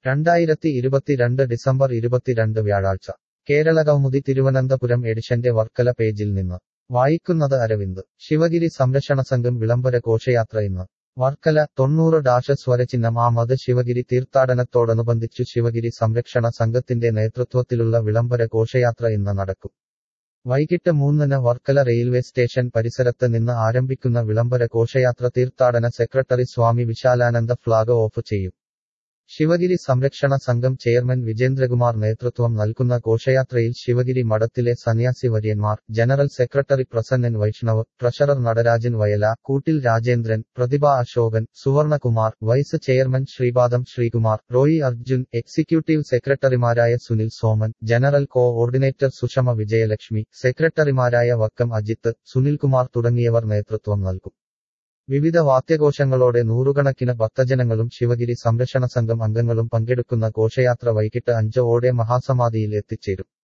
രണ്ടായിരത്തി ഇരുപത്തിരണ്ട് ഡിസംബർ ഇരുപത്തിരണ്ട് വ്യാഴാഴ്ച കേരള കൗമുദി തിരുവനന്തപുരം എഡിഷന്റെ വർക്കല പേജിൽ നിന്ന് വായിക്കുന്നത് അരവിന്ദ് ശിവഗിരി സംരക്ഷണ സംഘം വിളംബര ഘോഷയാത്ര ഇന്ന് വർക്കല തൊണ്ണൂറ് ഡാഷ സ്വരചിഹ്നം ആമത് ശിവഗിരി തീർത്ഥാടനത്തോടനുബന്ധിച്ചു ശിവഗിരി സംരക്ഷണ സംഘത്തിന്റെ നേതൃത്വത്തിലുള്ള വിളംബര ഘോഷയാത്ര ഇന്ന് നടക്കും വൈകിട്ട് മൂന്നിന് വർക്കല റെയിൽവേ സ്റ്റേഷൻ പരിസരത്ത് നിന്ന് ആരംഭിക്കുന്ന വിളംബര ഘോഷയാത്ര തീർത്ഥാടന secretary Swami Vishalananda flag off ചെയ്യും ശിവഗിരി സംരക്ഷണ സംഘം ചെയർമാൻ വിജേന്ദ്രകുമാർ നേതൃത്വം നൽകുന്ന ഘോഷയാത്രയിൽ ശിവഗിരി മഠത്തിലെ സന്യാസി വര്യന്മാർ general secretary Prasannan Vaishnav treasurer Natarajan Vayalakoottil Rajendran Prathibha Ashokan Suvarnakumar vice chairman Sreepadam Sreekumar Roy Arjun executive സെക്രട്ടറിമാരായ Sunil Soman general coordinator Sushama Vijayalakshmi സെക്രട്ടറിമാരായ വക്കം അജിത്ത് സുനിൽകുമാർ തുടങ്ങിയവർ നേതൃത്വം നൽകും വിവിധ വാദ്യഘോഷങ്ങളോടെ നൂറുകണക്കിന് ഭക്തജനങ്ങളും ശിവഗിരി സംരക്ഷണ സംഘം അംഗങ്ങളും പങ്കെടുക്കുന്ന ഘോഷയാത്ര വൈകിട്ട് അഞ്ച് ഓടെ മഹാസമാധിയിൽ എത്തിച്ചേരും